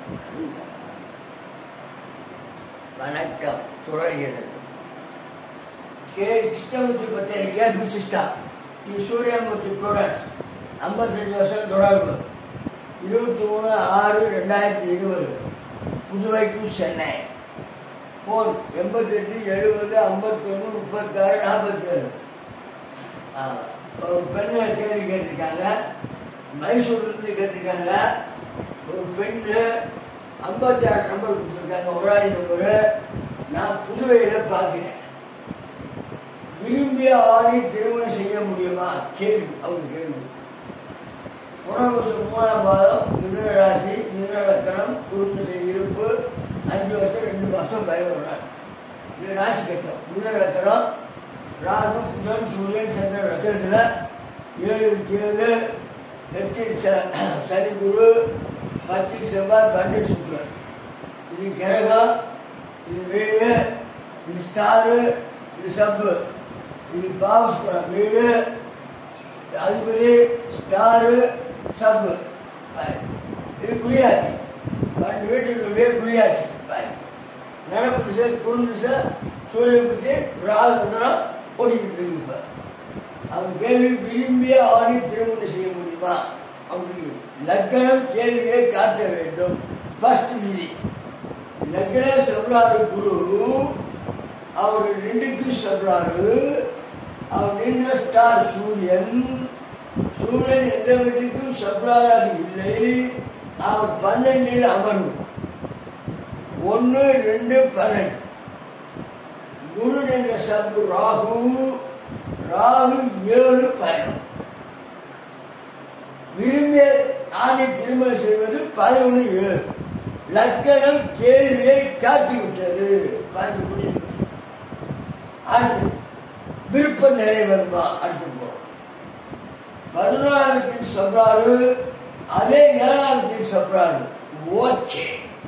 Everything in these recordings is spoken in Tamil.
வணக்கம் துறைகிறது கே கிருஷ்ணமூர்த்தி பற்றிய KP Sista T Suryamurthy products ஐம்பத்தஞ்சு வருஷம் தொடர்பு இருபத்தி மூணு ஆறு ரெண்டாயிரத்தி இருபது புதுவைக்கு சென்னை போன் எண்பத்தெட்டு எழுபது ஐம்பத்தொன்று முப்பத்தாறு நாற்பத்தேழு ஒரு பெண்ணை கேள்வி கேட்டிருக்காங்க மைசூர்லேருந்து கேட்டிருக்காங்க ஒரு பெண்ணு ஐம்பத்தாறு நம்பர் கொடுத்துருக்காங்க ஒராளி நம்பரு நான் புதுவையில் பார்க்கிறேன் விரும்பிய ஆணை திருமணம் செய்ய முடியுமா கேள்வி அவங்க கேள்வி உணவு மூணாம் பாதம் மிதுன ராசி மிதுன லக்கணம் குருந்த இருப்பு அஞ்சு வருஷம் ரெண்டு மாதம் பயன்படுறாங்க இது ராசி கட்டம் மிதுன லக்கணம் ராகு புதன் சூரியன் சந்திரன் லக்கணத்தில் ஏழு ஏழு எட்டில் ச- சனி குரு பத்தில் செவ்வாய் பன்னெண்டு சுக்கரன் இது கிரகம் இது வீடு இது ஸ்டாரு இது சப்பு இது பாவஸ்புரம் வீடு அதிபதி ஸ்டாரு சப்பு இது குழியாட்சி பன்னெண்டு வீட்டுடைய குழியாட்சி நடப்பு திசை குரு திசை சூரிய பற்றி ராகுந்திரம் ஓடிக்கிட்டு இருக்கு இப்ப அவன் கேள்வி விரும்பிய ஆணை திருமணம் செய்ய முடியுமா அவங்களுக்கு லக்கணம் கேள்வியை காட்ட வேண்டும் ஃபர்ஸ்ட் விதி லக்ன சொல்றாரு குரு அவர் ரெண்டுக்கு சொல்றாரு அவர் நின்ற ஸ்டார் சூரியன் சூரியன் எந்த வீட்டுக்கும் சொல்றாராக இல்லை அவர் பன்னெண்டில் அமர்வு ஒன்று ரெண்டு பன்னெண்டு குரு என்ற சப்பு ராகு ராகு ஏழு பயணம் விரும்பிய ஆணை திருமணம் செய்வது பதினொன்று ஏழு லக்கணம் கேள்வியை காட்டி விட்டது பாருங்க புரியுது. அடுத்து விருப்பம் நிறைவேறுமா அடுத்து போ பதினாறுக்கு சொல்றாரு அதே ஏழாவது சொல்றாரு ஓகே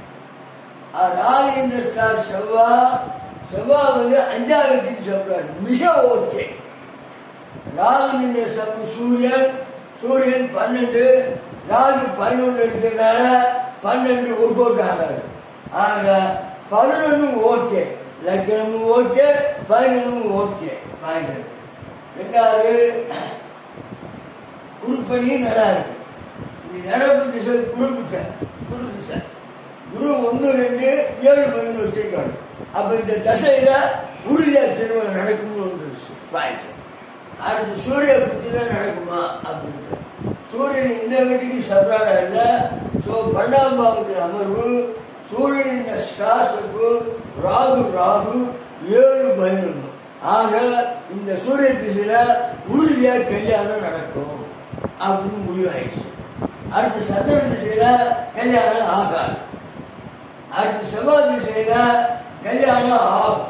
ராஜேந்திர செவ்வா செவ்வா வந்து அஞ்சாவது சொல்றாரு மிக ஓகே ராஜேந்திர சப்பு சூரியன் சூரியன் பன்னெண்டு ராகு பதினொன்று இருக்கிறனால பன்னெண்டு ஒர்க் அவுட் ஆகாது ஆக பதினொன்று ஓகே லக்கணமும் ஓகே பதினொன்றும் ஓகே பாயிண்ட் ரெண்டாவது குருப்படியும் நல்லா இருக்கு இது நடப்பு திசை குரு திசை குரு திசை குரு ஒன்று ரெண்டு ஏழு பதினொன்று வச்சிருக்காரு அப்ப இந்த தசையில உறுதியா திருமணம் நடக்கும்னு வந்துருச்சு பாயிண்ட் அடுத்து சூரிய புத்தில நடக்குமா அப்படின்ட்டு சூரியன் இந்த வீட்டுக்கு சப்ராடா இல்ல சோ பன்னெண்டாம் பாவத்தில் அமர்வு சூரியனின் ஸ்டாசப்பு ராகு ராகு ஏழு பதினொன்று ஆக இந்த சூரிய திசையில உறுதியா கல்யாணம் நடக்கும் அப்படின்னு முடிவாயிடுச்சு அடுத்து சந்திர திசையில கல்யாணம் ஆகாது அடுத்து செவ்வாய் திசையில கல்யாணம் ஆகும்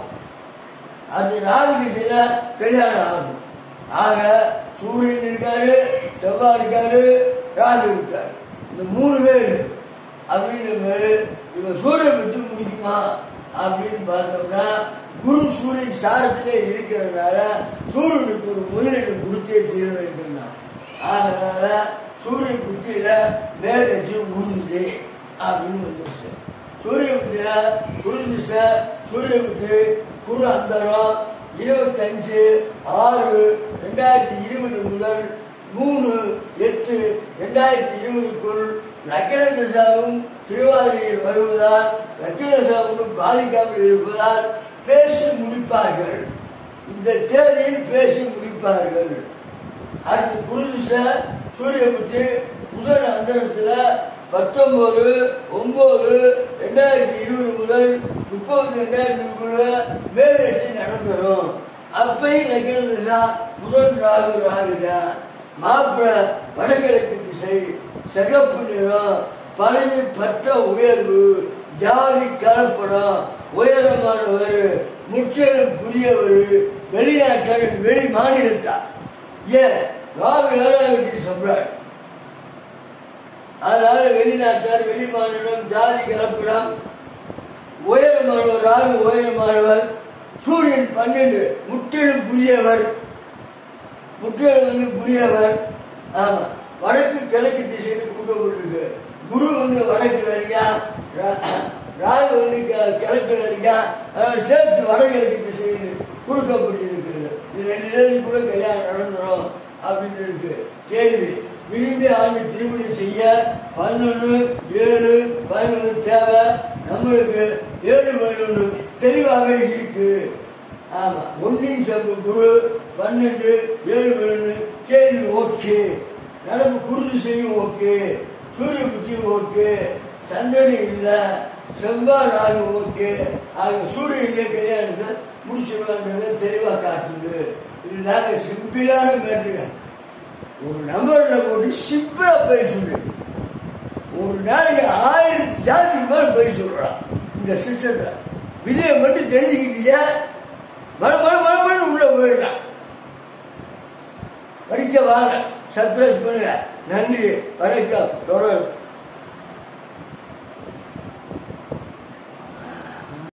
அது ராகு திசையில கல்யாணம் ஆகும் ஆக சூரியன் இருக்காரு செவ்வாய் இருக்காரு ராகு இருக்காரு இந்த மூணு பேர் இருக்கு அப்படின்னு பேரு இவன் சூரியன் பற்றி முடிக்குமா அப்படின்னு பார்த்தோம்னா குரு சூரியன் சாரத்திலே இருக்கிறதுனால சூரியனுக்கு ஒரு முதலீடு கொடுத்தே தீர வேண்டும்னா அதனால சூரிய புத்தியில மேலச்சு உருது அப்படின்னு வந்துருச்சு சூரிய புத்தியில குரு திசை சூரிய புத்தி குரு அந்தரம் இருபத்தஞ்சு ஆறு ரெண்டாயிரத்தி இருபது முதல் மூணு எட்டு ரெண்டாயிரத்தி இருபதுக்குள் லக்கண தசாவும் திருவாதிரையில் வருவதால் லக்கண சாவும் பாதிக்காமல் இருப்பதால் பேசி முடிப்பார்கள் இந்த தேதியில் பேசி முடிப்பார்கள் அடுத்து குருதிச சூரிய புத்தி புதன் அந்தரத்துல பத்தொன்பது ஒன்பது ரெண்டாயிரத்தி இருபது முதல் முப்பது ரெண்டாயிரத்துக்குள்ள மேலெச்சு நடந்துடும் அப்பையும் நக்கிறது புதன் ராகு ராகுடா மாப்பிள வடகிழக்கு திசை சிகப்பு நிறம் பழனி பற்ற உயர்வு ஜாதி கலப்படம் உயரமானவர் முற்றிலும் புரியவர் வெளிநாட்டர் வெளி மாநிலத்தார் ஏன் ராகு ஏழாவது சொல்றார் அதனால வெளிநாட்டார் வெளி மாநிலம் ஜாதி கலப்படம் உயரமானவர் ராகு உயரமானவர் சூரியன் பன்னெண்டு முற்றிலும் புரியவர் முற்றிலும் வந்து புரியவர் ஆமா வடக்கு கிழக்கு திசையில் கொடுக்கப்பட்டிருக்கு குரு வந்து வடக்கு வரியா ரா- ராகு வந்து க- கிழக்குல இருக்கா அஹ் சேர்த்து வடகிழக்கு திசையில் கொடுக்கப்பட்டிருக்கிறது இது ரெண்டு நேரம் கூட கல்யாணம் நடந்துரும் அப்படின்னு இருக்கு கேள்வி விரும்பி ஆண்டு திருமணம் செய்ய பதினொன்று ஏழு பதினொன்று தேவை நம்மளுக்கு ஏழு பதினொன்று தெளிவாக இருக்கு ஆமா ஒன்றின் சப்பு குரு பன்னெண்டு ஏழு பதினொன்று கேள்வி ஓகே நடப்பு குருது செய்யும் ஓகே சூரிய புத்தியும் ஓகே சந்திரன் இல்லை செவ்வாய் ராகு ஓகே ஆக சூரியனுடைய கல்யாணத்தை முடிச்சிருவான்றத தெளிவா காட்டுது இது நாங்க சிம்பிளான மேட்டுங்க ஒரு நம்பர்ல போட்டு சிம்பிளா போய் சொல்லு ஒரு நாளைக்கு ஆயிரத்தி ஜாதிக்கு மேல போய் சொல்றான் இந்த சிஸ்டத்தை விதியை மட்டும் தெரிஞ்சுக்கிட்டீங்க மறு மறு மறு மறு உள்ள போயிடலாம் படிக்க வாங்க சர்ப்ரைஸ் பண்ணுங்க நன்றி வணக்கம் தொடரும்